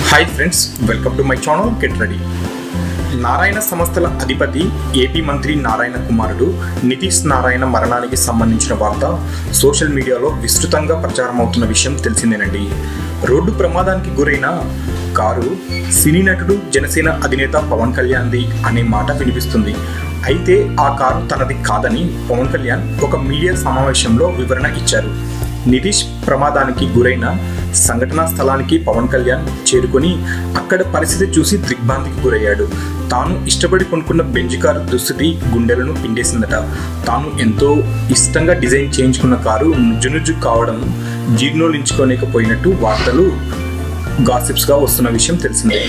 hi friends welcome to my channel get ready Narayana సంస్థల అధిపతి AP మంత్రి నారాయణ కుమారుడు నితీష్ నారాయణ మరణానికి సంబంధించిన వార్త సోషల్ మీడియాలో విస్తృతంగా ప్రచారం అవుతున్న విషయం తెలిసిందేనండి రోడ్డు ప్రమాదానికి గురైన కారు సినీ నటుడు జనసేన అధినేత పవన్ కళ్యాణ్ది అనే మాట వినిపిస్తుంది అయితే ఆ కారు తనది కాదని పవన్ కళ్యాణ్ ఒక మీడియా సమావేశంలో వివరణ ఇచ్చారు నితీష్ ప్రమాదానికి గురైన సంఘటనా స్థలానికి పవన్ కళ్యాణ్ చేరుకొని అక్కడ పరిస్థితి చూసి దిగ్భ్రాంతికి గురయ్యాడు తాను ఇష్టపడి కొనుక్కున్న బెంజ్ కారు దుస్థితి గుండెలను పిండేసిందట తాను ఎంతో ఇష్టంగా డిజైన్ చేయించుకున్న కారు నుజ్జునుజ్జు కావడం జీర్ణోలించుకోలేకపోయినట్టు వార్తలు గాసిప్స్గా వస్తున్న విషయం తెలిసిందే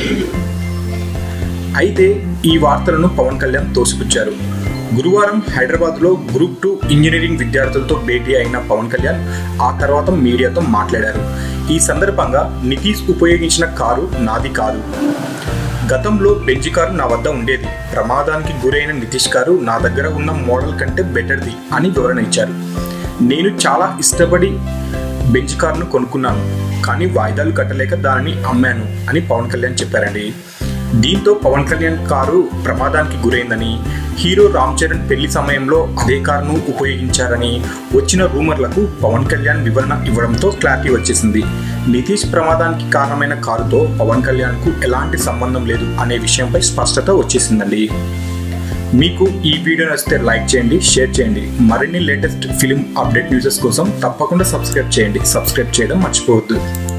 అయితే ఈ వార్తలను పవన్ కళ్యాణ్ తోసిపుచ్చారు గురువారం హైదరాబాద్లో గ్రూప్ టూ ఇంజనీరింగ్ విద్యార్థులతో భేటీ అయిన పవన్ కళ్యాణ్ ఆ తర్వాత మీడియాతో మాట్లాడారు ఈ సందర్భంగా నితీష్ ఉపయోగించిన కారు నాది కాదు గతంలో బెంజ్ కారు నా వద్ద ఉండేది ప్రమాదానికి గురైన నితీష్ కారు నా దగ్గర ఉన్న మోడల్ కంటే బెటర్ది అని వివరణ ఇచ్చారు నేను చాలా ఇష్టపడి బెంజ్ కారును కొనుక్కున్నాను కానీ వాయిదాలు కట్టలేక దానిని అమ్మాను అని పవన్ కళ్యాణ్ చెప్పారండి దీంతో పవన్ కళ్యాణ్ కారు ప్రమాదానికి గురైందని హీరో రామ్ చరణ్ పెళ్లి సమయంలో అదే కారును ఉపయోగించారని వచ్చిన రూమర్లకు పవన్ కళ్యాణ్ వివరణ ఇవ్వడంతో క్లారిటీ వచ్చేసింది నితీష్ ప్రమాదానికి కారణమైన కారుతో పవన్ కళ్యాణ్కు ఎలాంటి సంబంధం లేదు అనే విషయంపై స్పష్టత వచ్చేసిందండి మీకు ఈ వీడియో నచ్చితే లైక్ చేయండి షేర్ చేయండి మరిన్ని లేటెస్ట్ ఫిలిం అప్డేట్ న్యూసెస్ కోసం తప్పకుండా సబ్స్క్రైబ్ చేయండి సబ్స్క్రైబ్ చేయడం మర్చిపోవద్దు